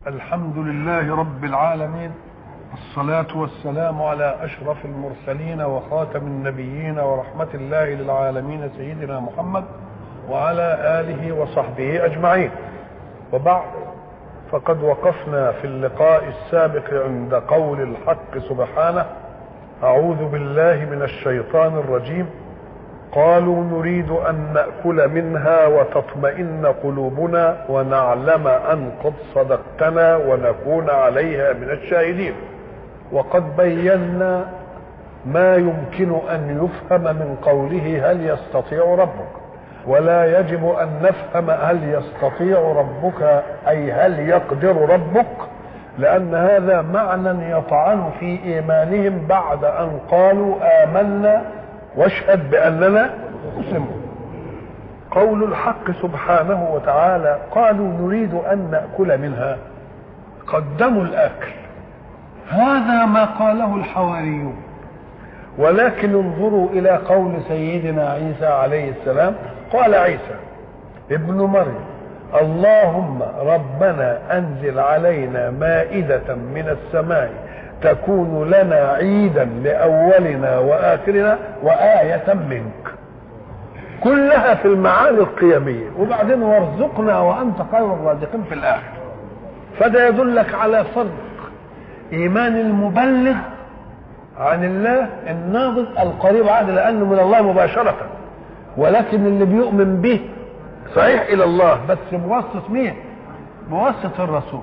الحمد لله رب العالمين الصلاة والسلام على أشرف المرسلين وخاتم النبيين ورحمة الله للعالمين سيدنا محمد وعلى آله وصحبه أجمعين وبعد فقد وقفنا في اللقاء السابق عند قول الحق سبحانه أعوذ بالله من الشيطان الرجيم قالوا نريد أن نأكل منها وتطمئن قلوبنا ونعلم أن قد صدقتنا ونكون عليها من الشاهدين وقد بينا ما يمكن أن يفهم من قوله هل يستطيع ربك ولا يجب أن نفهم هل يستطيع ربك أي هل يقدر ربك لأن هذا معنى يطعن في إيمانهم بعد أن قالوا آمنا واشهد باننا مسلمون قول الحق سبحانه وتعالى قالوا نريد ان ناكل منها قدموا الاكل هذا ما قاله الحواريون ولكن انظروا الى قول سيدنا عيسى عليه السلام قال عيسى ابن مريم اللهم ربنا انزل علينا مائده من السماء تكون لنا عيدا لاولنا واخرنا وايه منك كلها في المعاني القيميه وبعدين وارزقنا وانت خير الرازقين في الاخر فده يدلك على فرق ايمان المبلغ عن الله الناظر القريب عاد لانه من الله مباشره ولكن اللي بيؤمن به صحيح الى الله بس بواسطه مين بواسطه الرسول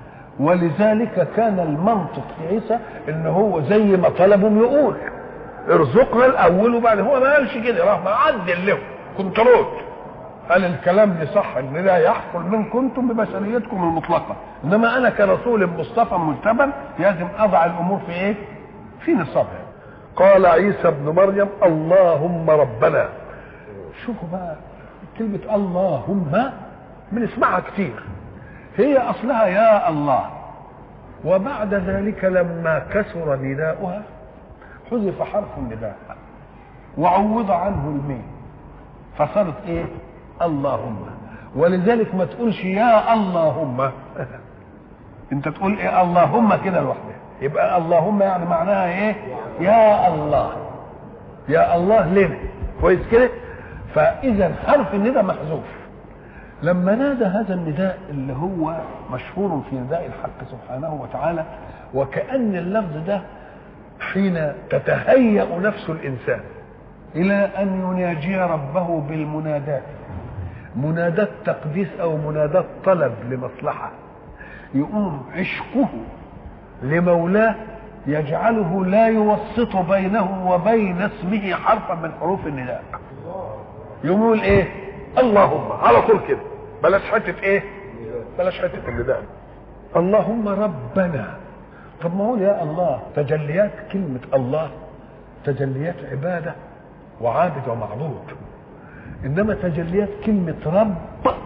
ولذلك كان المنطق في عيسى ان هو زي ما طلبهم يقول ارزقنا الاول وبعد هو ما قالش كده راح معدل له كنترول قال الكلام ده صح ان لا يحصل من كنتم ببشريتكم المطلقه انما انا كرسول مصطفى مجتبى لازم اضع الامور في ايه؟ في نصابها قال عيسى ابن مريم اللهم ربنا شوفوا بقى كلمه اللهم بنسمعها كتير هي اصلها يا الله وبعد ذلك لما كسر نداؤها حذف حرف النداء وعوض عنه الميم فصارت ايه اللهم ولذلك ما تقولش يا اللهم انت تقول ايه اللهم كده لوحدها يبقى اللهم يعني معناها ايه يا الله يا الله لنا كويس كده فاذا حرف النداء محذوف لما نادى هذا النداء اللي هو مشهور في نداء الحق سبحانه وتعالى وكأن اللفظ ده حين تتهيأ نفس الإنسان إلى أن يناجي ربه بالمناداة مناداة تقديس أو مناداة طلب لمصلحة يقوم عشقه لمولاه يجعله لا يوسط بينه وبين اسمه حرفا من حروف النداء يقول ايه اللهم على طول كده بلاش حته ايه بلاش حته النداء اللهم ربنا طب ما هو يا الله تجليات كلمة الله تجليات عبادة وعابد ومعبود إنما تجليات كلمة رب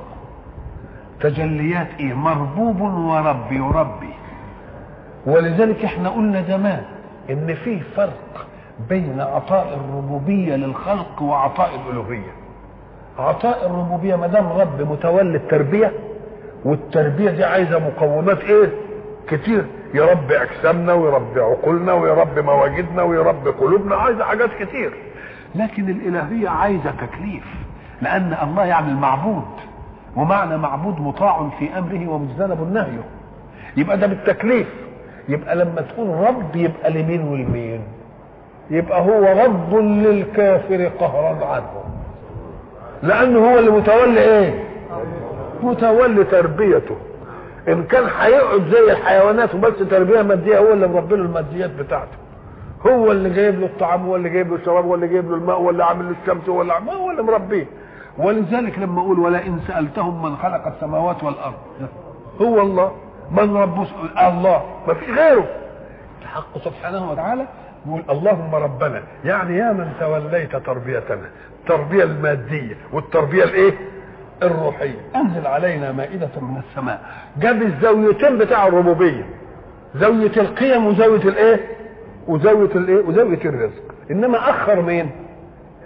تجليات إيه مربوب ورب يربي ولذلك احنا قلنا زمان إن في فرق بين عطاء الربوبية للخلق وعطاء الألوهية عطاء الربوبيه ما دام رب متولي التربيه والتربيه دي عايزه مقومات ايه؟ كتير يربي اجسامنا ويربي عقولنا ويربي مواجدنا ويربي قلوبنا عايزه حاجات كتير لكن الالهيه عايزه تكليف لان الله يعني المعبود ومعنى معبود مطاع في امره ومجتنب نهيه يبقى ده بالتكليف يبقى لما تقول رب يبقى لمين والمين يبقى هو رب للكافر قهرا عنه لانه هو اللي متولي ايه متولي تربيته ان كان هيقعد زي الحيوانات وبس تربيه ماديه هو اللي مربي له الماديات بتاعته هو اللي جايب له الطعام هو اللي جايب له الشراب هو اللي جايب له الماء هو اللي عامل له الشمس هو اللي عامل هو اللي مربيه ولذلك لما اقول ولئن سالتهم من خلق السماوات والارض هو الله من رب الله ما في غيره الحق سبحانه وتعالى يقول اللهم ربنا يعني يا من توليت تربيتنا التربيه الماديه والتربيه الايه الروحيه انزل علينا مائده من السماء جاب الزاويتين بتاع الربوبيه زاويه القيم وزاويه الايه وزاويه الايه وزاويه الرزق انما اخر مين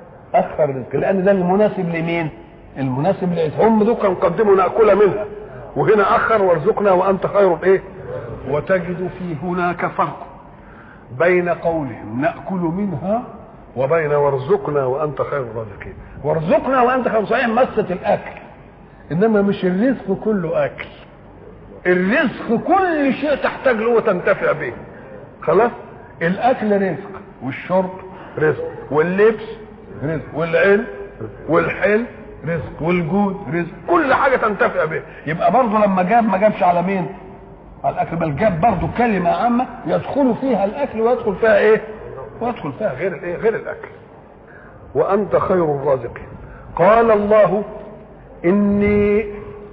اخر الرزق لان ده المناسب لمين المناسب لعيسى هم دول كانوا قدموا ناكل منها وهنا اخر وارزقنا وانت خير ايه وتجد في هناك فرق بين قولهم ناكل منها وبين وارزقنا وانت خير الرازقين وارزقنا وانت خير صحيح مسه الاكل انما مش الرزق كله اكل الرزق كل شيء تحتاج له وتنتفع به خلاص الاكل رزق والشرب رزق واللبس رزق والعلم والحلم رزق والجود رزق كل حاجه تنتفع به يبقى برضه لما جاب ما جابش على مين على الاكل بل جاب برضه كلمه عامه يدخل فيها الاكل ويدخل فيها ايه ويدخل فيها غير الايه غير الاكل وانت خير الرازقين قال الله اني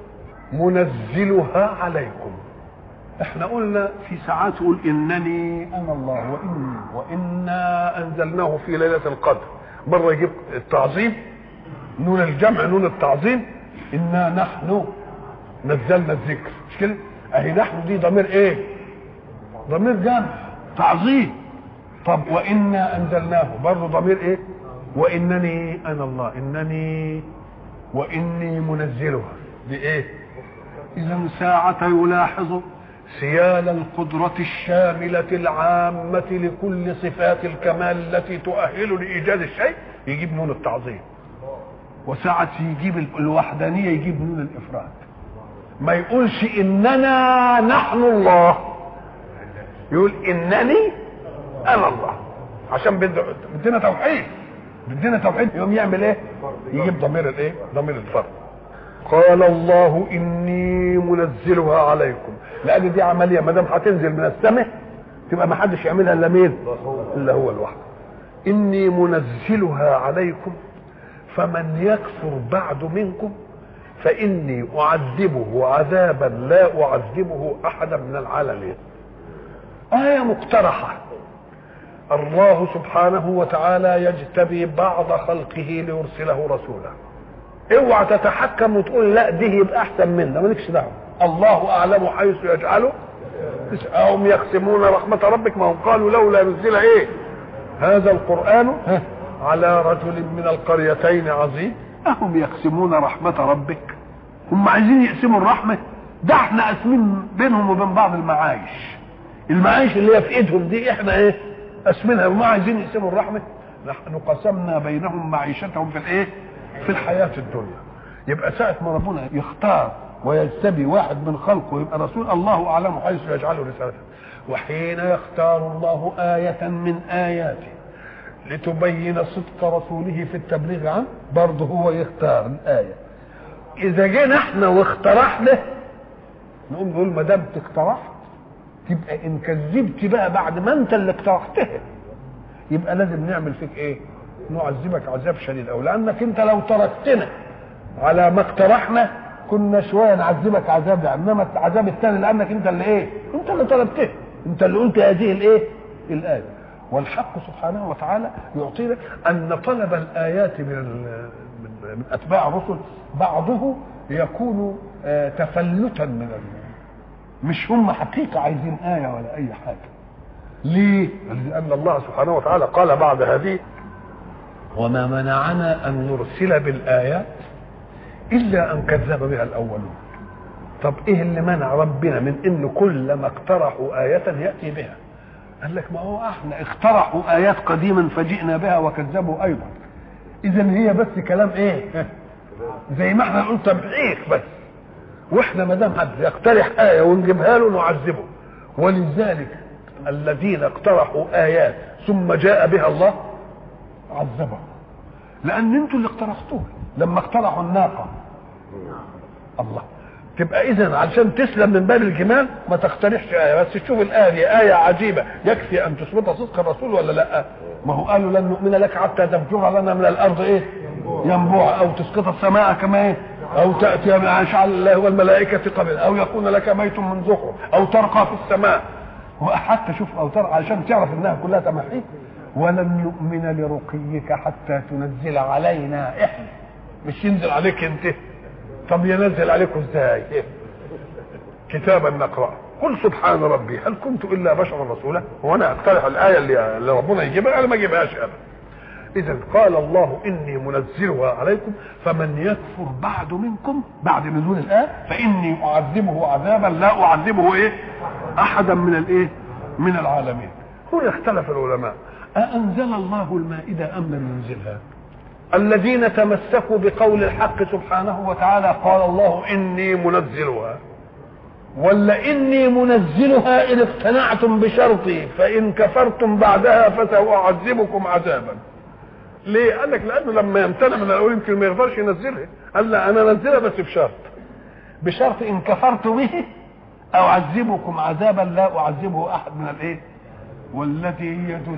منزلها عليكم احنا قلنا في ساعات يقول انني انا الله واني وانا انزلناه في ليله القدر مره يجيب التعظيم نون الجمع نون التعظيم انا نحن نزلنا الذكر مش كده اهي نحن دي ضمير ايه ضمير جمع تعظيم طب وانا انزلناه برضه ضمير ايه وانني انا الله انني واني منزلها دي ايه اذا ساعة يلاحظ سيال القدرة الشاملة العامة لكل صفات الكمال التي تؤهل لإيجاد الشيء يجيب نون التعظيم وساعة يجيب الوحدانية يجيب نون الإفراد ما يقولش إننا نحن الله يقول إنني أنا الله عشان بدنا توحيد بدنا توحيد يقوم يعمل ايه يجيب ضمير الايه ضمير الفرد قال الله اني منزلها عليكم لان دي عمليه ما دام هتنزل من السماء تبقى ما حدش يعملها الا مين الا هو لوحده اني منزلها عليكم فمن يكفر بعد منكم فاني اعذبه عذابا لا اعذبه احدا من العالمين ايه مقترحه الله سبحانه وتعالى يجتبي بعض خلقه ليرسله رسولا اوعى تتحكم وتقول لا دي يبقى احسن منا مالكش دعوه الله اعلم حيث يجعله هم يقسمون رحمة ربك ما هم قالوا لولا نزل ايه هذا القرآن على رجل من القريتين عظيم أهم يقسمون رحمة ربك هم عايزين يقسموا الرحمة ده احنا قاسمين بينهم وبين بعض المعايش المعايش اللي هي في ايدهم دي احنا ايه قاسمينها وما عايزين يقسموا الرحمة نحن قسمنا بينهم معيشتهم في الايه في الحياة الدنيا يبقى ساعة ما ربنا يختار ويجتبي واحد من خلقه يبقى رسول الله اعلم حيث يجعله رسالته وحين يختار الله آية من آياته لتبين صدق رسوله في التبليغ عنه برضه هو يختار الآية إذا جينا احنا واقترحنا نقوم نقول ما دام اقترحت تبقى إن كذبت بقى بعد ما أنت اللي اقترحتها يبقى لازم نعمل فيك إيه؟ نعذبك عذاب شديد أو لأنك أنت لو تركتنا على ما اقترحنا كنا شويه نعذبك عذاب انما العذاب الثاني لانك انت اللي ايه؟ انت اللي طلبته انت اللي قلت هذه الايه؟ الايه والحق سبحانه وتعالى يعطينا ان طلب الايات من من, من اتباع الرسل بعضه يكون آه تفلتا من ال... مش هم حقيقه عايزين ايه ولا اي حاجه ليه؟ لان الله سبحانه وتعالى قال بعد هذه وما منعنا ان نرسل بالايات الا ان كذب بها الاولون طب ايه اللي منع ربنا من ان كل ما اقترحوا آية يأتي بها قال لك ما هو احنا اقترحوا آيات قديما فجئنا بها وكذبوا ايضا اذا هي بس كلام ايه زي ما احنا نقول تبعيك بس واحنا ما دام حد يقترح آية ونجيبها له نعذبه ولذلك الذين اقترحوا آيات ثم جاء بها الله عذبهم لان انتوا اللي اقترحتوها لما اقترحوا الناقه الله تبقى اذا علشان تسلم من باب الجمال ما تقترحش ايه بس تشوف الايه دي ايه عجيبه يكفي ان تثبت صدق الرسول ولا لا ما هو قالوا لن نؤمن لك حتى تفجر لنا من الارض ايه ينبوع او تسقط السماء كما ايه او تاتي مع شعل الله والملائكه قبل او يكون لك بيت من زخرف او ترقى في السماء وحتى شوف او ترقى علشان تعرف انها كلها تمحيك ولن نؤمن لرقيك حتى تنزل علينا احنا مش ينزل عليك انت طب ينزل عليكم ازاي كتابا نقرا قل سبحان ربي هل كنت الا بشرا رسولا وانا اقترح الايه اللي, اللي ربنا يجيبها انا ما اجيبهاش ابدا اذا قال الله اني منزلها عليكم فمن يكفر بعد منكم بعد نزول الايه فاني اعذبه عذابا لا اعذبه ايه احدا من الايه من العالمين هنا اختلف العلماء أأنزل الله المائدة أم لم ينزلها الذين تمسكوا بقول الحق سبحانه وتعالى قال الله إني منزلها ولا إني منزلها إن اقتنعتم بشرطي فإن كفرتم بعدها فسأعذبكم عذابا ليه؟ قال لك لأنه لما يمتنع من الأول يمكن ما يقدرش ينزلها قال لا أنا أنزلها بس بشرط بشرط إن كفرت به أعذبكم عذابا لا أعذبه أحد من الإيه؟ والذي يدل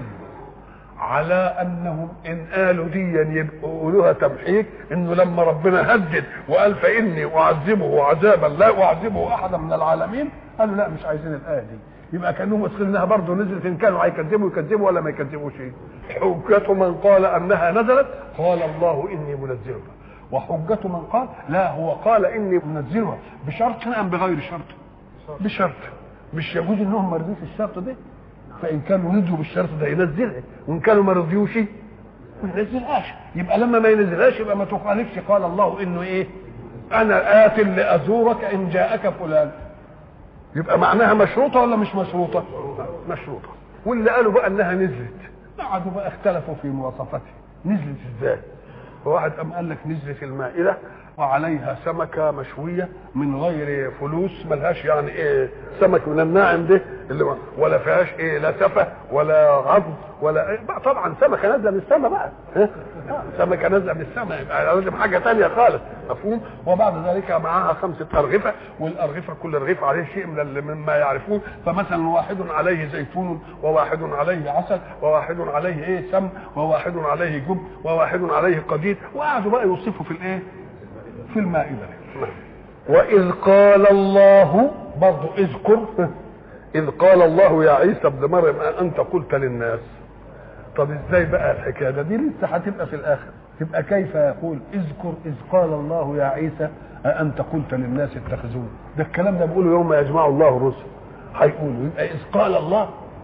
على انهم ان قالوا ديا يبقوا يقولوها تمحيك انه لما ربنا هدد وقال فاني اعذبه عذابا لا اعذبه احدا من العالمين قالوا لا مش عايزين الايه دي يبقى كانهم واثقين انها برضه نزلت ان كانوا هيكذبوا يكذبوا ولا ما يكذبوش حجة من قال انها نزلت قال الله اني منزلها وحجة من قال لا هو قال اني منزلها بشرط ام بغير شرط بشرط مش يجوز انهم ما رضيوش الشرط ده فان كانوا رضوا بالشرط ده ينزلها وان كانوا ما رضيوش ما ينزلهاش يبقى لما ما ينزلهاش يبقى ما تخالفش قال الله انه ايه انا ات لازورك ان جاءك فلان يبقى معناها مشروطه ولا مش مشروطه مشروطه واللي قالوا بقى انها نزلت قعدوا بقى اختلفوا في مواصفاتها نزلت ازاي واحد قام قال لك نزلت المائده وعليها سمكة مشوية من غير فلوس ملهاش يعني ايه سمك من الناعم ده اللي ولا فيهاش ايه لا سفة ولا عظم ولا إيه بقى طبعا سمكة نازلة من السماء بقى سمكة نازلة من السماء يبقى لازم حاجة تانية خالص مفهوم وبعد ذلك معاها خمسة أرغفة والأرغفة كل رغيف عليه شيء من مما يعرفون فمثلا واحد عليه زيتون وواحد عليه عسل وواحد عليه ايه سم وواحد عليه جب وواحد عليه قديد وقعدوا بقى يوصفوا في الايه في المائدة وإذ قال الله برضو اذكر إذ قال الله يا عيسى ابن مريم أنت قلت للناس طب ازاي بقى الحكاية ده دي لسه هتبقى في الآخر يبقى كيف يقول اذكر إذ قال الله يا عيسى أأنت قلت للناس اتخذون ده الكلام ده بيقوله يوم يجمع الله الرسل هيقولوا يبقى إذ قال الله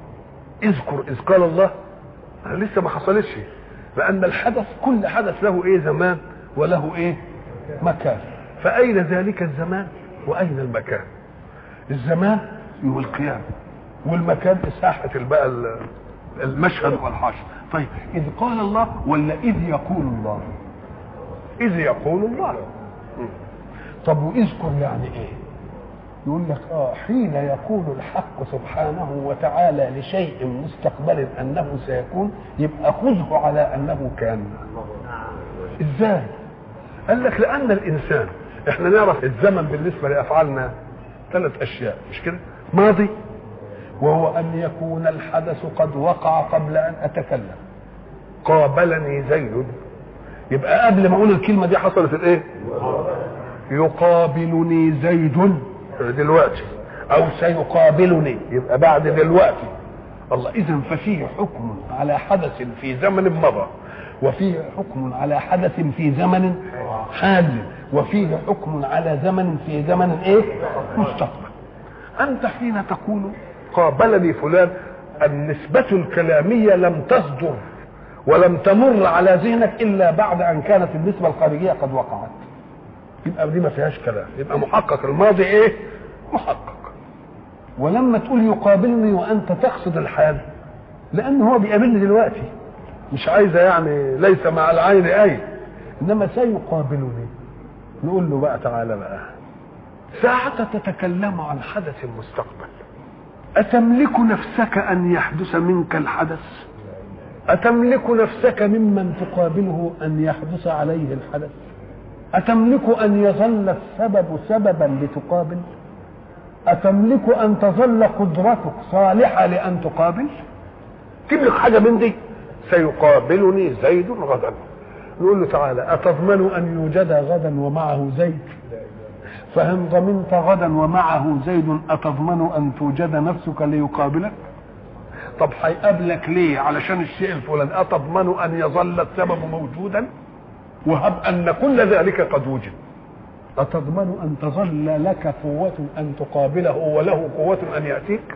اذكر إذ قال الله لسه ما حصلتش لأن الحدث كل حدث له إيه زمان وله إيه مكان فأين ذلك الزمان وأين المكان الزمان هو القيام والمكان ساحة بقى المشهد والحشر طيب إذ قال الله ولا إذ يقول الله إذ يقول الله طب واذكر يعني إيه يقول لك اه حين يقول الحق سبحانه وتعالى لشيء مستقبل انه سيكون يبقى خذه على انه كان ازاي قال لك لان الانسان احنا نعرف الزمن بالنسبه لافعالنا ثلاث اشياء مش كده ماضي وهو ان يكون الحدث قد وقع قبل ان اتكلم قابلني زيد يبقى قبل ما اقول الكلمه دي حصلت الايه يقابلني زيد دلوقتي او سيقابلني يبقى بعد دلوقتي الله اذا ففيه حكم على حدث في زمن مضى وفيه حكم على حدث في زمن حال وفيه حكم على زمن في زمن ايه مستقبل انت حين تقول قابلني فلان النسبة الكلامية لم تصدر ولم تمر على ذهنك الا بعد ان كانت النسبة الخارجية قد وقعت يبقى دي ما فيهاش كلام يبقى محقق الماضي ايه محقق ولما تقول يقابلني وانت تقصد الحال لان هو بيقابلني دلوقتي مش عايزه يعني ليس مع العين اي انما سيقابلني نقول له بقى تعالى بقى ساعة تتكلم عن حدث مستقبل أتملك نفسك أن يحدث منك الحدث أتملك نفسك ممن تقابله أن يحدث عليه الحدث أتملك أن يظل السبب سببا لتقابل أتملك أن تظل قدرتك صالحة لأن تقابل تملك حاجة من دي سيقابلني زيد غدا نقول له تعالى أتضمن أن يوجد غدا ومعه زيد فإن ضمنت غدا ومعه زيد أتضمن أن توجد نفسك ليقابلك طب هيقابلك ليه علشان الشيء الفلاني أتضمن أن يظل السبب موجودا وهب أن كل ذلك قد وجد أتضمن أن تظل لك قوة أن تقابله وله قوة أن يأتيك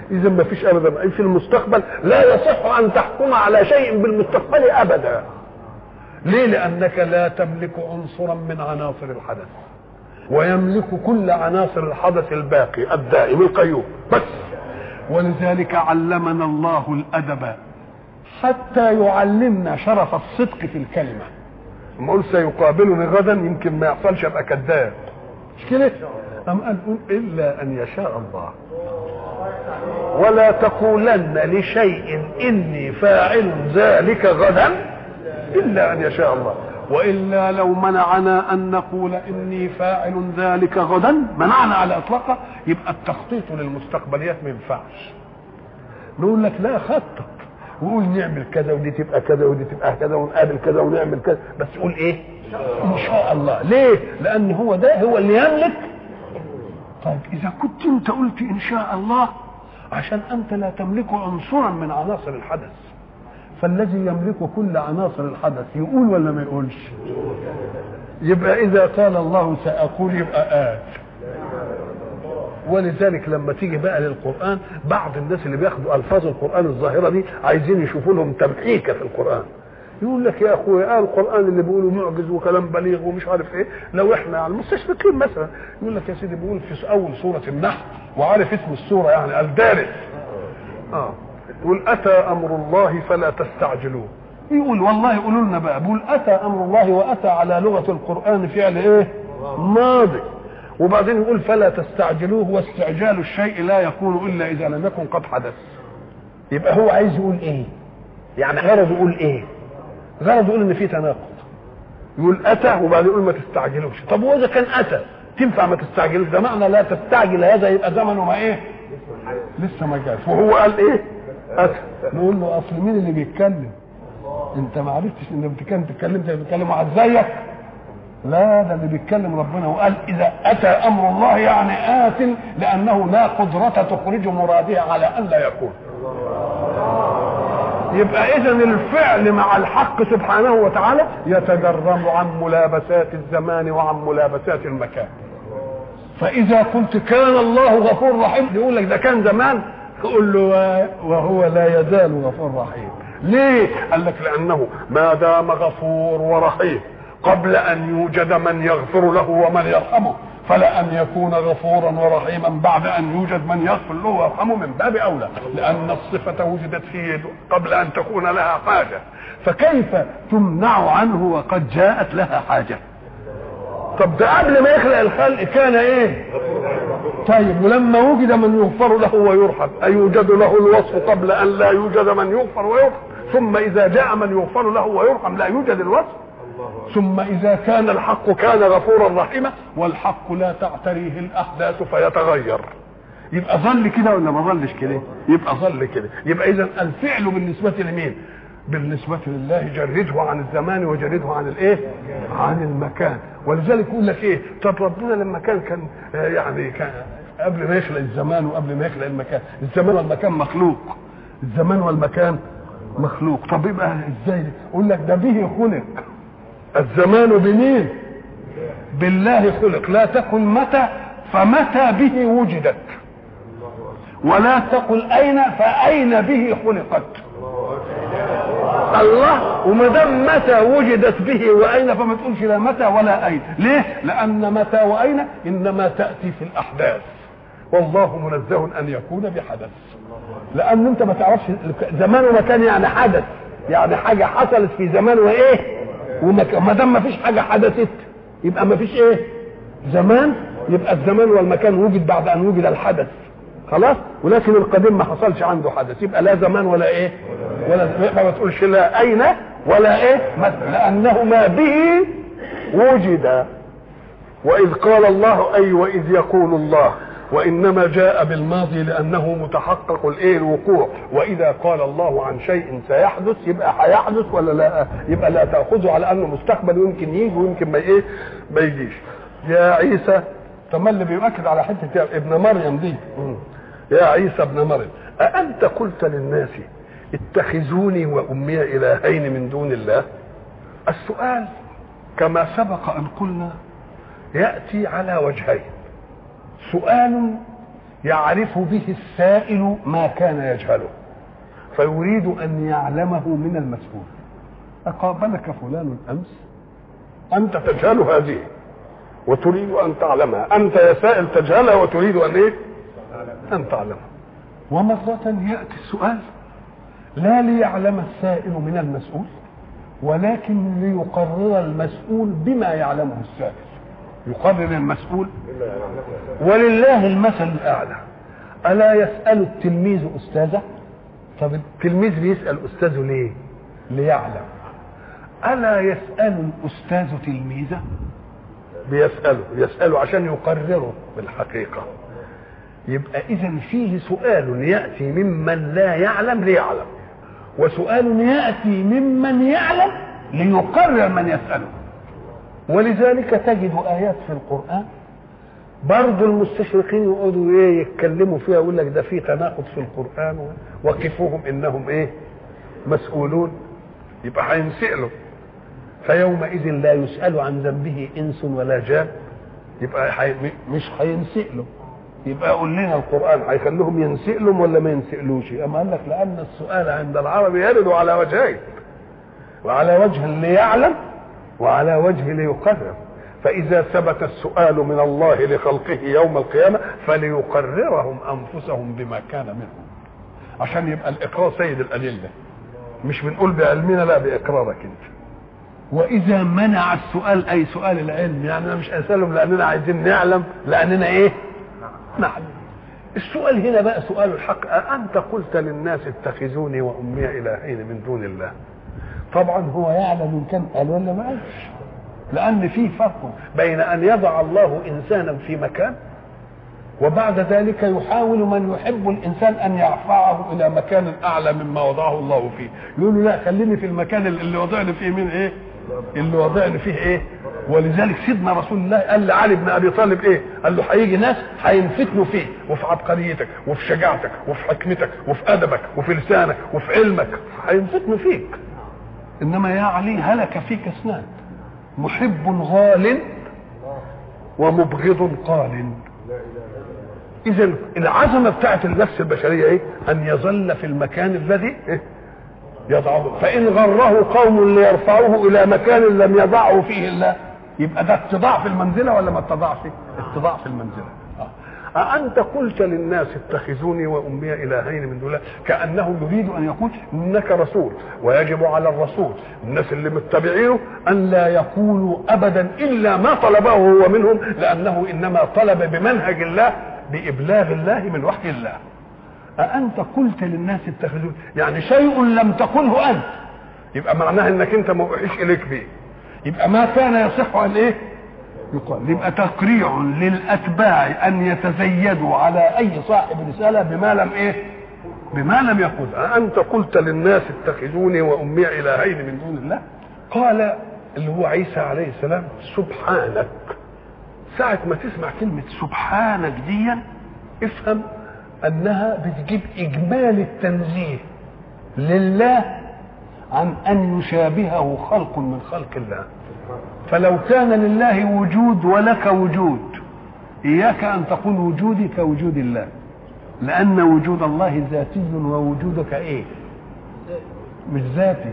اذا ما فيش ابدا أي في المستقبل لا يصح ان تحكم على شيء بالمستقبل ابدا ليه لانك لا تملك عنصرا من عناصر الحدث ويملك كل عناصر الحدث الباقي الدائم القيوم بس ولذلك علمنا الله الادب حتى يعلمنا شرف الصدق في الكلمه لما اقول سيقابلني غدا يمكن ما يحصلش ابقى كذاب مش كده ام قال قل الا ان يشاء الله ولا تقولن لشيء اني فاعل ذلك غدا الا ان يشاء الله والا لو منعنا ان نقول اني فاعل ذلك غدا منعنا على اطلاقه يبقى التخطيط للمستقبليات ما ينفعش نقول لك لا خطط وقول نعمل كذا ودي تبقى كذا ودي تبقى كذا ونقابل كذا ونعمل كذا بس قول ايه ان شاء الله ليه لان هو ده هو اللي يملك طيب اذا كنت انت قلت ان شاء الله عشان انت لا تملك عنصرا من عناصر الحدث فالذي يملك كل عناصر الحدث يقول ولا ما يقولش يبقى اذا قال الله ساقول يبقى قال ولذلك لما تيجي بقى للقران بعض الناس اللي بياخدوا الفاظ القران الظاهره دي عايزين يشوفوا لهم تمحيكه في القران يقول لك يا اخويا آه القران اللي بيقولوا معجز وكلام بليغ ومش عارف ايه لو احنا على المستشرقين مثلا يقول لك يا سيدي بيقول في اول سوره النحل وعارف اسم السوره يعني الدارس اه يقول اتى امر الله فلا تستعجلوه يقول والله يقولوا لنا بقى بيقول اتى امر الله واتى على لغه القران فعل ايه ماضي وبعدين يقول فلا تستعجلوه واستعجال الشيء لا يكون الا اذا لم يكن قد حدث يبقى هو عايز يقول ايه يعني غرض يقول ايه غرض يقول ان في تناقض يقول اتى وبعدين يقول ما تستعجلوش طب واذا كان اتى تنفع ما تستعجلوش ده معنى لا تستعجل هذا يبقى زمنه ما ايه لسه ما جاش وهو قال ايه اتى نقول له اصل مين اللي بيتكلم انت ما عرفتش ان بتتكلم تتكلم زي بتتكلم واحد زيك لا ده اللي بيتكلم ربنا وقال اذا اتى امر الله يعني ات لانه لا قدره تخرج مرادها على ان لا يكون يبقى اذا الفعل مع الحق سبحانه وتعالى يتجرم عن ملابسات الزمان وعن ملابسات المكان فاذا قلت كان الله غفور رحيم يقول لك ده كان زمان تقول له وهو لا يزال غفور رحيم ليه قال لك لانه ما دام غفور ورحيم قبل ان يوجد من يغفر له ومن يرحمه فلأن يكون غفورا ورحيما بعد أن يوجد من يغفر له ويرحمه من باب أولى لأن الصفة وجدت فيه قبل أن تكون لها حاجة فكيف تمنع عنه وقد جاءت لها حاجة طب ده قبل ما يخلق الخلق كان ايه طيب ولما وجد من يغفر له ويرحم أيوجد له الوصف قبل أن لا يوجد من يغفر ويرحم ثم إذا جاء من يغفر له ويرحم لا يوجد الوصف ثم إذا كان الحق كان غفورا رحيما والحق لا تعتريه الأحداث فيتغير يبقى ظل كده ولا ما ظلش كده يبقى ظل كده يبقى إذا الفعل بالنسبة لمين بالنسبة لله جرده عن الزمان وجرده عن الايه عن المكان ولذلك يقول لك ايه طب ربنا لما كان كان يعني كان قبل ما يخلق الزمان وقبل ما يخلق المكان الزمان والمكان مخلوق الزمان والمكان مخلوق طب يبقى ازاي يقول لك ده به خلق الزمان بمين بالله خلق لا تقل متى فمتى به وجدت ولا تقل اين فاين به خلقت الله وما دام متى وجدت به واين فما تقولش لا متى ولا اين ليه لان متى واين انما تاتي في الاحداث والله منزه ان يكون بحدث لان انت ما تعرفش زمان ومكان يعني حدث يعني حاجه حصلت في زمان وايه وما دام ما فيش حاجه حدثت يبقى ما فيش ايه زمان يبقى الزمان والمكان وجد بعد ان وجد الحدث خلاص ولكن القديم ما حصلش عنده حدث يبقى لا زمان ولا ايه ولا ما تقولش لا اين ولا ايه لانه ما به وجد واذ قال الله اي واذ يقول الله وانما جاء بالماضي لانه متحقق الايه الوقوع واذا قال الله عن شيء سيحدث يبقى هيحدث ولا لا يبقى لا تاخذه على انه مستقبل ويمكن يجي ويمكن ما ايه ما يجيش يا عيسى طب اللي بيؤكد على حته ابن مريم دي يا عيسى ابن مريم أأنت قلت للناس اتخذوني وأمي إلهين من دون الله السؤال كما سبق أن قلنا يأتي على وجهين سؤال يعرف به السائل ما كان يجهله فيريد ان يعلمه من المسؤول اقابلك فلان امس انت تجهل هذه وتريد ان تعلمها انت يا سائل تجهلها وتريد ان ايه ان تعلمها ومرة يأتي السؤال لا ليعلم السائل من المسؤول ولكن ليقرر المسؤول بما يعلمه السائل يقرر المسؤول ولله المثل الأعلى ألا يسأل التلميذ أستاذه طب التلميذ بيسأل أستاذه ليه ليعلم ألا يسأل الأستاذ تلميذه بيسأله يسأله عشان يقرره بالحقيقة يبقى إذا فيه سؤال يأتي ممن لا يعلم ليعلم وسؤال يأتي ممن يعلم ليقرر من يسأله ولذلك تجد آيات في القرآن برضه المستشرقين يقعدوا ايه يتكلموا فيها يقول لك ده في تناقض في القرآن وقفوهم انهم ايه مسؤولون يبقى هينسألوا فيومئذ لا يسأل عن ذنبه انس ولا جان يبقى حي... مش هينسألوا يبقى قول لنا القرآن هيخليهم ينسألهم ولا ما ينسألوش أما قال لك لأن السؤال عند العرب يرد على وجهين وعلى وجه ليعلم وعلى وجه ليقرر فإذا ثبت السؤال من الله لخلقه يوم القيامة فليقررهم أنفسهم بما كان منهم عشان يبقى الإقرار سيد الأدلة مش بنقول بعلمنا لا بإقرارك أنت وإذا منع السؤال أي سؤال العلم يعني أنا مش أسألهم لأننا عايزين نعلم لأننا إيه نعلم السؤال هنا بقى سؤال الحق أأنت قلت للناس اتخذوني وأمي إلهين من دون الله طبعا هو يعلم إن كان قال ولا ما قالش لأن في فرق بين أن يضع الله إنسانا في مكان وبعد ذلك يحاول من يحب الإنسان أن يرفعه إلى مكان أعلى مما وضعه الله فيه يقول له لا خليني في المكان اللي وضعني فيه من إيه اللي وضعني فيه إيه ولذلك سيدنا رسول الله قال لعلي بن ابي طالب ايه؟ قال له هيجي ناس هينفتنوا فيه وفي عبقريتك وفي شجاعتك وفي حكمتك وفي ادبك وفي لسانك وفي علمك هينفتنوا فيك انما يا علي هلك فيك اثنان محب غال ومبغض قال اذا العظمه بتاعت النفس البشريه ايه ان يظل في المكان الذي إيه؟ يضعه فان غره قوم ليرفعوه الى مكان لم يضعه فيه الله يبقى ده اتضاع في المنزله ولا ما اتضاعش اتضاع في المنزله أأنت قلت للناس اتخذوني وأمي إلهين من دون الله كأنه يريد أن يقول إنك رسول ويجب على الرسول الناس اللي متبعينه أن لا يقولوا أبدا إلا ما طلبه هو منهم لأنه إنما طلب بمنهج الله بإبلاغ الله من وحي الله أأنت قلت للناس اتخذوني يعني شيء لم تقله أنت يبقى معناها إنك أنت ما أوحيش إليك به يبقى ما كان يصح أن إيه يقال يبقى تقريع للاتباع ان يتزيدوا على اي صاحب رساله بما لم ايه بما لم يقل انت قلت للناس اتخذوني وامي الهين من دون الله قال اللي هو عيسى عليه السلام سبحانك ساعة ما تسمع كلمة سبحانك دي افهم انها بتجيب اجمال التنزيه لله عن ان يشابهه خلق من خلق الله فلو كان لله وجود ولك وجود إياك أن تقول وجودي كوجود الله لأن وجود الله ذاتي ووجودك إيه مش ذاتي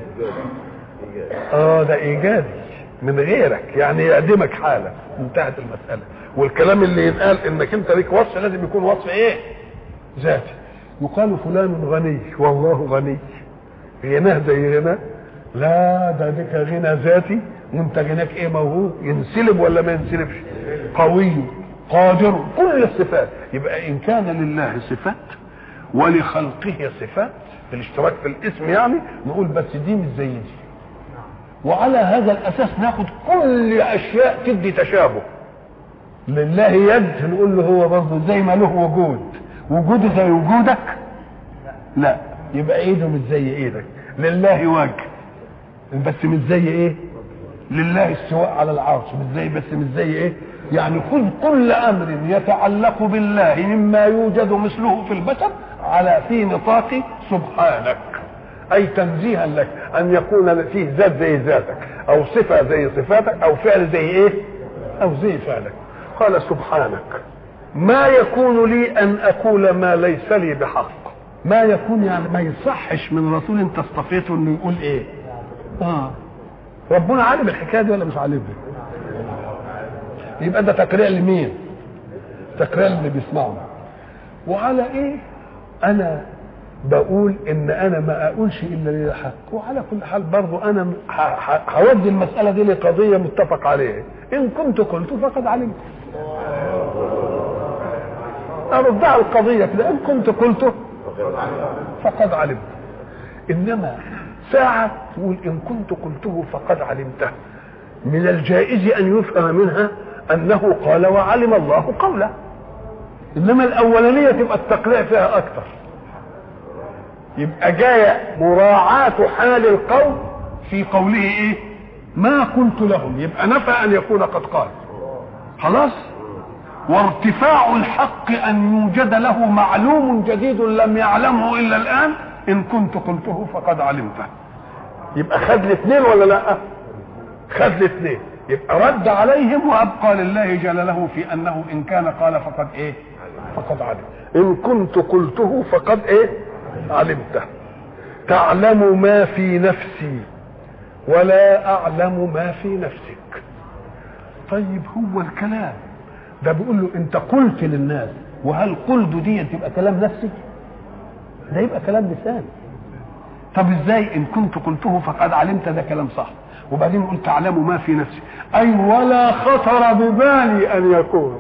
اه ده ايجابي من غيرك يعني يعدمك حاله انتهت المساله والكلام اللي ينقال انك انت ليك وصف لازم يكون وصف ايه ذاتي يقال فلان غني والله غني غناه زي غناه لا ده بك غنى ذاتي وانت غناك ايه موهوب ينسلب ولا ما ينسلبش قوي قادر كل الصفات يبقى ان كان لله صفات ولخلقه صفات في الاشتراك في الاسم يعني نقول بس دي مش زي دي وعلى هذا الاساس ناخد كل اشياء تدي تشابه لله يد نقول له هو برضه زي ما له وجود وجوده زي وجودك لا يبقى ايده مش زي ايدك لله وجه بس مش زي ايه لله استواء على العرش مش زي بس مش زي ايه يعني خذ كل امر يتعلق بالله مما يوجد مثله في البشر على في نطاق سبحانك اي تنزيها لك ان يكون فيه ذات زي ذاتك او صفه زي صفاتك او فعل زي ايه او زي فعلك قال سبحانك ما يكون لي ان اقول ما ليس لي بحق ما يكون يعني ما يصحش من رسول انت اصطفيته انه يقول ايه اه ربنا عالم الحكايه دي ولا مش عالمها يبقى ده تقريع لمين تقريع اللي بيسمعه وعلى ايه انا بقول ان انا ما اقولش الا لي حق وعلى كل حال برضه انا هودي المساله دي لقضيه متفق عليها ان كنت قلت فقد علمت اردها القضيه كده ان كنت قلته فقد علمت انما ساعة تقول إن كنت قلته فقد علمته من الجائز أن يفهم منها أنه قال وعلم الله قوله إنما الأولانية تبقى التقليع فيها أكثر يبقى جاية مراعاة حال القوم في قوله إيه ما قلت لهم يبقى نفى أن يكون قد قال خلاص وارتفاع الحق أن يوجد له معلوم جديد لم يعلمه إلا الآن ان كنت قلته فقد علمته يبقى خد الاثنين ولا لا خد الاثنين يبقى رد عليهم وابقى لله جلاله في انه ان كان قال فقد ايه فقد علم ان كنت قلته فقد ايه علمته تعلم ما في نفسي ولا اعلم ما في نفسك طيب هو الكلام ده بيقول له انت قلت للناس وهل قلت دي تبقى كلام نفسي ده يبقى كلام لسان طب ازاي ان كنت قلته فقد علمت ده كلام صح وبعدين قلت تعلم ما في نفسي اي ولا خطر ببالي ان يكون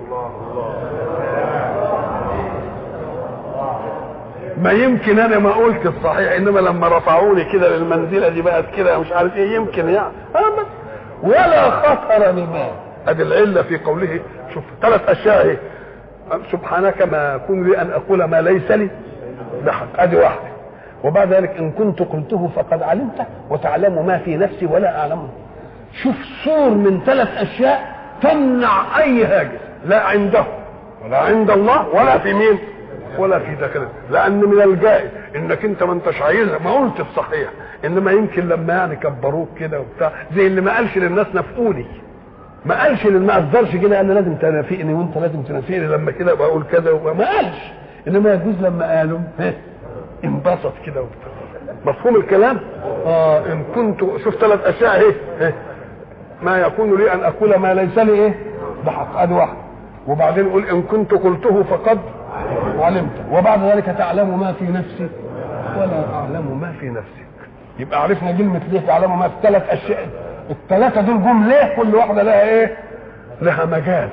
ما يمكن انا ما قلت الصحيح انما لما رفعوني كده للمنزله دي بقت كده مش عارف ايه يمكن يعني بس ولا خطر ببالي ادي العله في قوله شوف ثلاث اشياء ايه سبحانك ما يكون لي ان اقول ما ليس لي بحق ادي واحده وبعد ذلك ان كنت قلته فقد علمته وتعلم ما في نفسي ولا اعلمه شوف صور من ثلاث اشياء تمنع اي هاجس لا عنده ولا عند الله ولا في مين ولا في داخله لان من الجائز انك انت ما انتش عايزها ما قلت الصحيح انما يمكن لما يعني كبروك كده وبتاع زي اللي ما قالش للناس نفقوني ما قالش ما قدرش كده انا لازم تنافقني وانت لازم تنافقني لما كده بقول كذا ما قالش انما يجوز لما قالوا انبسط كده وبتاع مفهوم الكلام اه ان كنت شوف ثلاث اشياء اهي ما يكون لي ان اقول ما ليس لي ايه بحق ادي واحد وبعدين يقول ان كنت قلته فقد علمت وبعد ذلك تعلم ما في نفسي ولا اعلم ما في نفسك يبقى عرفنا كلمه ليه تعلم ما في ثلاث اشياء الثلاثه دول جم ليه كل واحده لها ايه لها مجال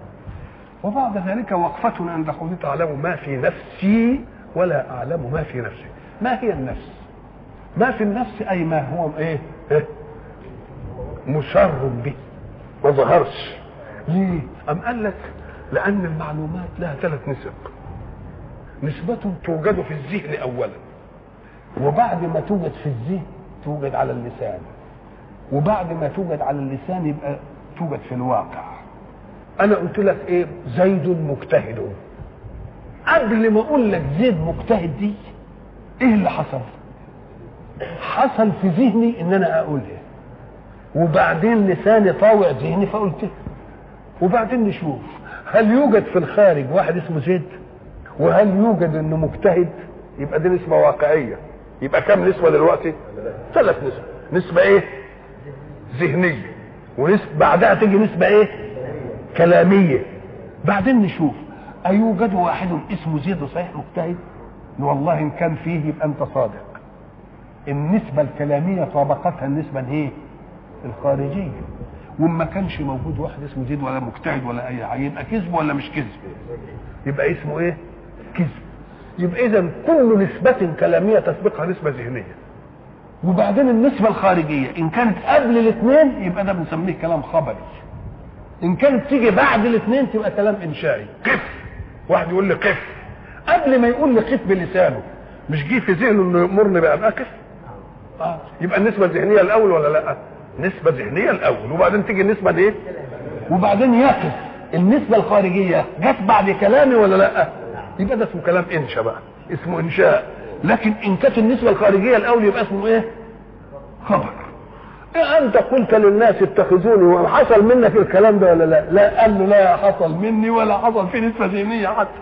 وبعد ذلك وقفة عند قوله تعلم ما في نفسي ولا أعلم ما في نفسي ما هي النفس ما في النفس أي ما هو إيه, إيه؟ مسر به ما ظهرش ليه أم قال لك لأن المعلومات لها ثلاث نسب نسبة توجد في الذهن أولا وبعد ما توجد في الذهن توجد على اللسان وبعد ما توجد على اللسان يبقى توجد في الواقع انا قلت لك ايه زيد مجتهد قبل ما اقول لك زيد مجتهد دي ايه اللي حصل حصل في ذهني ان انا اقولها وبعدين لساني طاوع ذهني فقلتها وبعدين نشوف هل يوجد في الخارج واحد اسمه زيد وهل يوجد انه مجتهد يبقى دي نسبة واقعية يبقى كم نسبة دلوقتي ثلاث نسبة نسبة ايه ذهنية ونسبة بعدها تيجي نسبة ايه كلامية بعدين نشوف أيوجد واحد اسمه زيد صحيح مجتهد والله إن كان فيه يبقى أنت صادق النسبة الكلامية طابقتها النسبة ايه الخارجية وما كانش موجود واحد اسمه زيد ولا مجتهد ولا اي حاجه يبقى كذب ولا مش كذب يبقى اسمه ايه كذب يبقى اذا كل نسبة كلامية تسبقها نسبة ذهنية وبعدين النسبة الخارجية ان كانت قبل الاثنين يبقى ده بنسميه كلام خبري ان كانت تيجي بعد الاثنين تبقى كلام انشائي قف واحد يقول لي قف قبل ما يقول لي قف بلسانه مش جه في ذهنه انه يامرني بقى اقف اه يبقى النسبه الذهنيه الاول ولا لا نسبه ذهنيه الاول وبعدين تيجي النسبه دي وبعدين يقف النسبه الخارجيه جت بعد كلامي ولا لا يبقى ده اسمه كلام انشا بقى اسمه انشاء لكن ان كانت النسبه الخارجيه الاول يبقى اسمه ايه خبر إيه انت قلت للناس اتخذوني وحصل منك الكلام ده ولا لا لا قال له لا حصل مني ولا حصل في نسبه ذهنيه حتى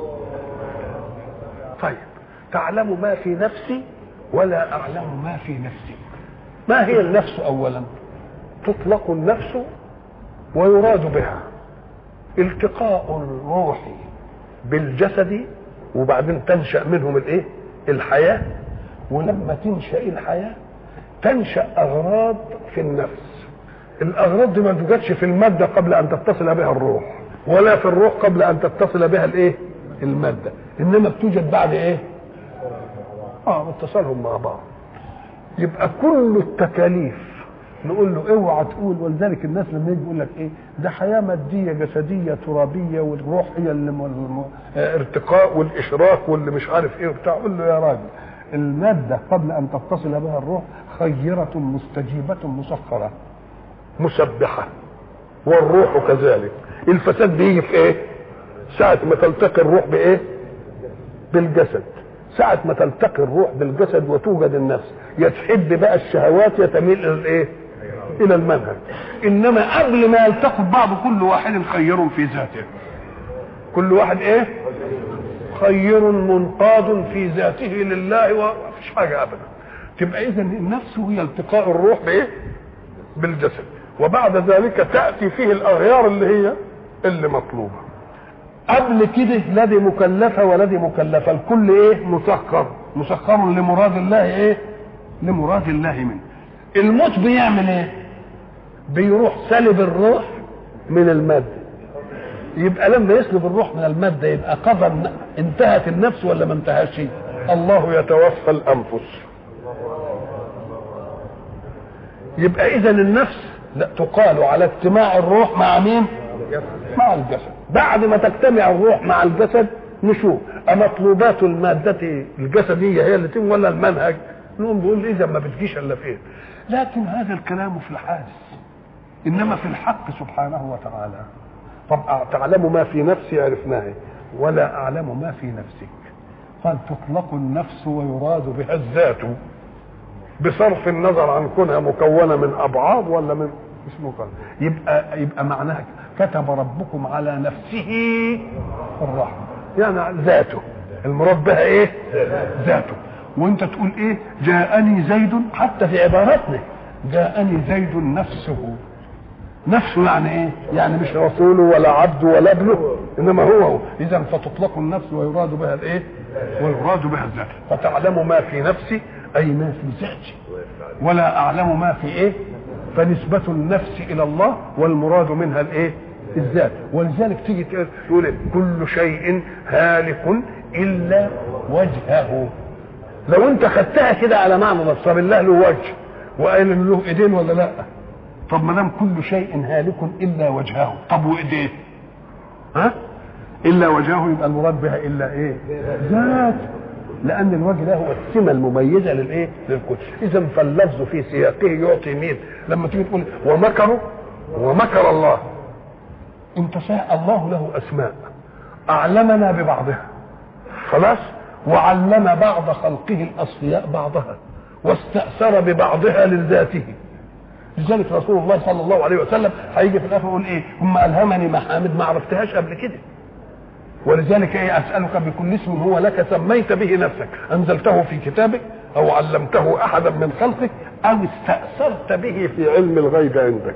طيب تعلم ما في نفسي ولا اعلم ما في نفسي ما هي النفس اولا تطلق النفس ويراد بها التقاء الروح بالجسد وبعدين تنشا منهم الايه الحياه ولما تنشا الحياه تنشا اغراض في النفس الاغراض دي ما توجدش في الماده قبل ان تتصل بها الروح ولا في الروح قبل ان تتصل بها الايه الماده انما بتوجد بعد ايه اه اتصالهم مع بعض يبقى كل التكاليف نقول له اوعى تقول ولذلك الناس لما يجي يقول لك ايه ده حياه ماديه جسديه ترابيه والروح هي اللي م- الم- آه، ارتقاء والاشراك واللي مش عارف ايه وبتاع قول له يا راجل الماده قبل ان تتصل بها الروح خيره مستجيبه مسخره مسبحه والروح كذلك الفساد بيجي في ايه ساعه ما تلتقي الروح بايه بالجسد ساعة ما تلتقي الروح بالجسد وتوجد النفس يا تحب بقى الشهوات يا تميل الى الايه؟ الى المنهج انما قبل ما يلتقوا ببعض كل واحد خير في ذاته كل واحد ايه؟ خير منقاد في ذاته لله ومفيش حاجه ابدا تبقى اذا النفس هي التقاء الروح بايه؟ بالجسد وبعد ذلك تاتي فيه الاغيار اللي هي اللي مطلوبه قبل كده لا دي مكلفة ولا دي مكلفة الكل ايه مسخر مسخر لمراد الله ايه لمراد الله منه الموت بيعمل ايه بيروح سلب الروح من المادة يبقى لما يسلب الروح من المادة يبقى قضى انتهت النفس ولا ما انتهاش الله يتوفى الأنفس يبقى إذا النفس لا تقال على اجتماع الروح مع مين؟ مع الجسد بعد ما تجتمع الروح مع الجسد نشوف أمطلوبات المادة الجسدية هي اللي تم ولا المنهج نقوم نقول إذا ما بتجيش إلا فين لكن هذا الكلام في الحادث إنما في الحق سبحانه وتعالى طب تعلم ما في نفسي عرفناه ولا أعلم ما في نفسك قال تطلق النفس ويراد بها الذات بصرف النظر عن كونها مكونة من أبعاد ولا من مش مكونة يبقى يبقى معناها كتب ربكم على نفسه الرحمة يعني ذاته المراد بها ايه ذاته وانت تقول ايه جاءني زيد حتى في عباراتنا جاءني زيد نفسه نفسه يعني ايه يعني مش رسوله ولا عبده ولا ابنه انما هو هو اذا فتطلق النفس ويراد بها الايه ويراد بها الذات فتعلم ما في نفسي اي ما في ذاتي ولا اعلم ما في ايه فنسبة النفس الى الله والمراد منها الايه الذات ولذلك تيجي تقول إيه؟ كل شيء هالك الا وجهه لو انت خدتها كده على معنى بس طب الله له وجه وقال ان له ايدين ولا لا طب ما دام كل شيء هالك الا وجهه طب وايديه ها الا وجهه يبقى المراد بها الا ايه ذات لان الوجه ده هو السمه المميزه للايه للكل اذا فاللفظ في سياقه يعطي مين لما تيجي تقول ومكروا ومكر الله انت صحيح الله له اسماء اعلمنا ببعضها خلاص وعلم بعض خلقه الاصفياء بعضها واستاثر ببعضها لذاته لذلك رسول الله صلى الله عليه وسلم هيجي في الاخر يقول ايه ثم الهمني محامد ما عرفتهاش قبل كده ولذلك ايه اسالك بكل اسم هو لك سميت به نفسك انزلته في كتابك او علمته احدا من خلقك او استاثرت به في علم الغيب عندك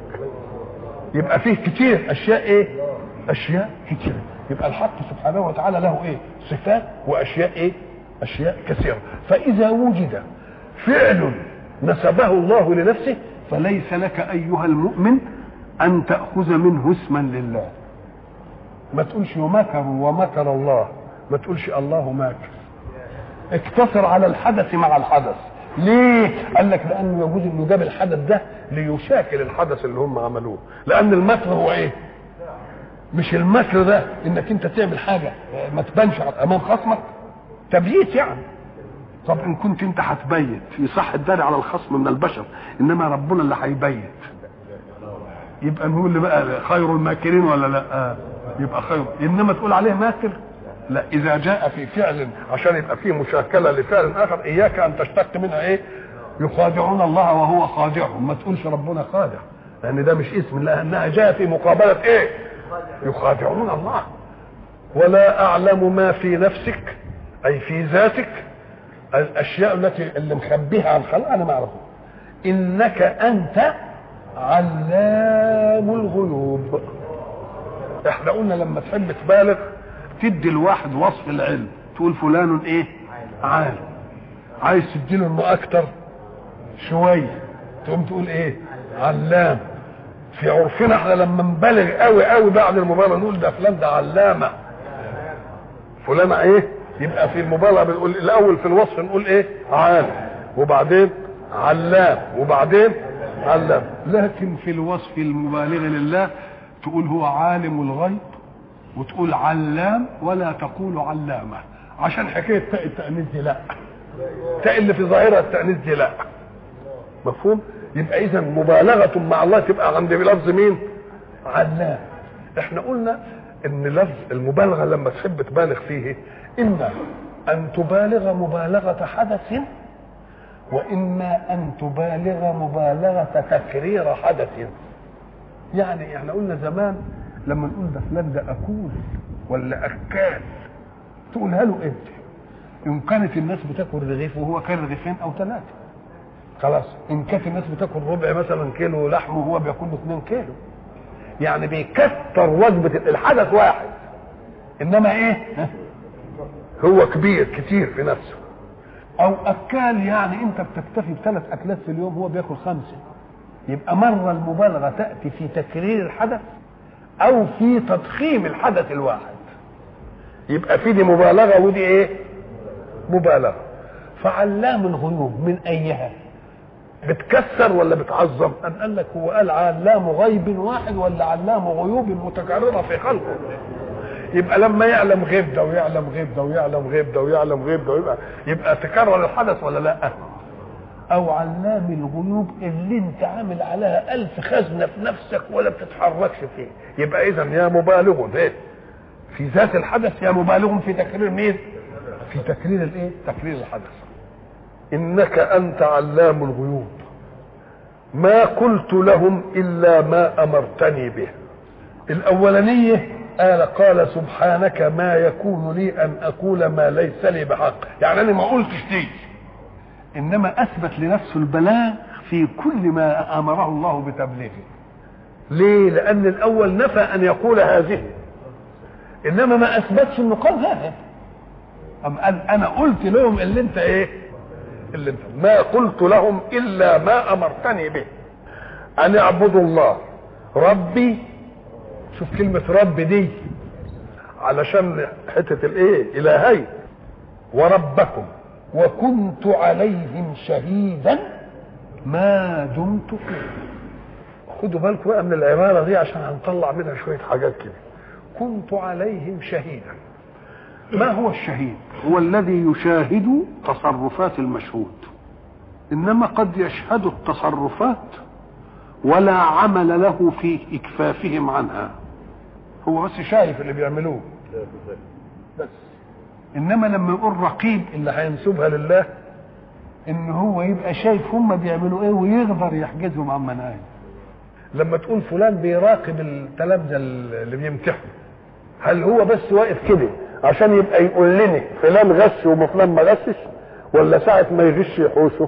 يبقى فيه كتير اشياء ايه اشياء كتير يبقى الحق سبحانه وتعالى له ايه صفات واشياء ايه اشياء كثيره فاذا وجد فعل نسبه الله لنفسه فليس لك ايها المؤمن ان تاخذ منه اسما لله ما تقولش ومكروا ومكر الله ما تقولش الله ماكر اقتصر على الحدث مع الحدث ليه؟ قال لك لانه يجوز انه جاب الحدث ده ليشاكل الحدث اللي هم عملوه لان المكر هو ايه؟ مش المكر ده انك انت تعمل حاجه ما تبانش امام خصمك تبييت يعني طب ان كنت انت هتبيت يصح الدار على الخصم من البشر انما ربنا اللي هيبيت يبقى نقول اللي بقى خير الماكرين ولا لا آه. يبقى خير انما تقول عليه ماكر لا اذا جاء في فعل عشان يبقى فيه مشاكله لفعل اخر اياك ان تشتق منها ايه يخادعون الله وهو خادعهم ما تقولش ربنا خادع لان ده مش اسم لانها جاء في مقابله ايه يخادعون الله ولا اعلم ما في نفسك اي في ذاتك الاشياء التي اللي مخبيها عن الخلق انا ما اعرفها انك انت علام الغيوب احنا قلنا لما تحب تبالغ تدي الواحد وصف العلم تقول فلان ايه عالم عايز تديله انه اكتر شويه تقوم تقول ايه علام في عرفنا احنا لما نبالغ قوي قوي بعد المبالغه نقول ده فلان ده علامه فلان ايه يبقى في المبالغه بنقول الاول في الوصف نقول ايه عالم وبعدين علام وبعدين علام لكن في الوصف المبالغ لله تقول هو عالم الغيب وتقول علام ولا تقول علامه عشان حكايه تاء التانيث دي لا تاء اللي في ظاهرها التانيث دي لا مفهوم يبقى اذا مبالغه مع الله تبقى عند بلفظ مين علام احنا قلنا ان لفظ المبالغه لما تحب تبالغ فيه اما ان تبالغ مبالغه حدث واما ان تبالغ مبالغه تكرير حدث يعني احنا قلنا زمان لما نقول ده فلان ده اكول ولا اكال تقولها له انت ان كانت الناس بتاكل رغيف وهو كان رغيفين او ثلاثه خلاص ان كانت الناس بتاكل ربع مثلا كيلو لحم وهو بياكل له 2 كيلو يعني بيكتر وجبه الحدث واحد انما ايه هو كبير كتير في نفسه او اكال يعني انت بتكتفي بثلاث اكلات في اليوم هو بياكل خمسه يبقى مره المبالغه تاتي في تكرير الحدث او في تضخيم الحدث الواحد يبقى في دي مبالغه ودي ايه مبالغه فعلام الغيوب من ايها بتكسر ولا بتعظم أم قال لك هو قال علام غيب واحد ولا علام غيوب متكرره في خلقه يبقى لما يعلم غيب ده ويعلم غيب ده ويعلم غيب ده ويعلم غيب ده ويبقى يبقى تكرر الحدث ولا لا او علام الغيوب اللي انت عامل عليها الف خزنه في نفسك ولا بتتحركش فيه يبقى اذا يا مبالغ ايه في ذات الحدث يا مبالغ في تكرير مين في تكرير الايه تكرير الحدث انك انت علام الغيوب ما قلت لهم الا ما امرتني به الاولانيه قال قال سبحانك ما يكون لي ان اقول ما ليس لي بحق يعني انا ما قلتش دي انما اثبت لنفسه البلاغ في كل ما امره الله بتبليغه ليه لان الاول نفى ان يقول هذه انما ما اثبتش انه قال هذا ام قال انا قلت لهم اللي انت ايه اللي انت ما قلت لهم الا ما امرتني به ان اعبدوا الله ربي شوف كلمة رب دي علشان حتة الايه الهي وربكم وكنت عليهم شهيدا ما دمت فيهم خدوا بالكم بقى من العبارة دي عشان هنطلع منها شوية حاجات كده كنت عليهم شهيدا ما هو الشهيد هو الذي يشاهد تصرفات المشهود انما قد يشهد التصرفات ولا عمل له في اكفافهم عنها هو بس شايف اللي بيعملوه بس انما لما يقول رقيب اللي هينسبها لله ان هو يبقى شايف هم بيعملوا ايه ويقدر يحجزهم عن مناهج لما تقول فلان بيراقب التلامذه اللي بيمتحنوا هل هو بس واقف كده عشان يبقى يقول لنا فلان غش وفلان ما غشش ولا ساعة ما يغش يحوشه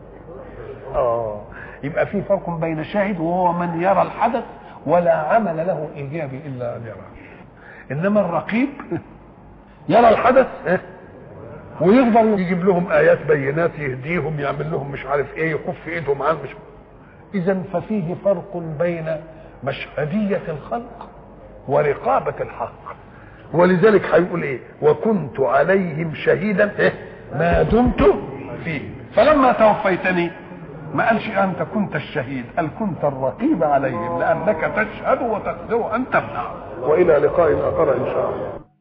اه يبقى في فرق بين شاهد وهو من يرى الحدث ولا عمل له ايجابي الا ان يراه انما الرقيب يرى الحدث ويقدر يجيب لهم ايات بينات يهديهم يعمل لهم مش عارف ايه يكف ايدهم عن مش اذا ففيه فرق بين مشهديه الخلق ورقابه الحق ولذلك هيقول ايه وكنت عليهم شهيدا إيه؟ ما دمت فيه فلما توفيتني ما قالش انت كنت الشهيد قال كنت الرقيب عليهم لانك تشهد وتقدر ان تمنع والى لقاء اخر ان شاء الله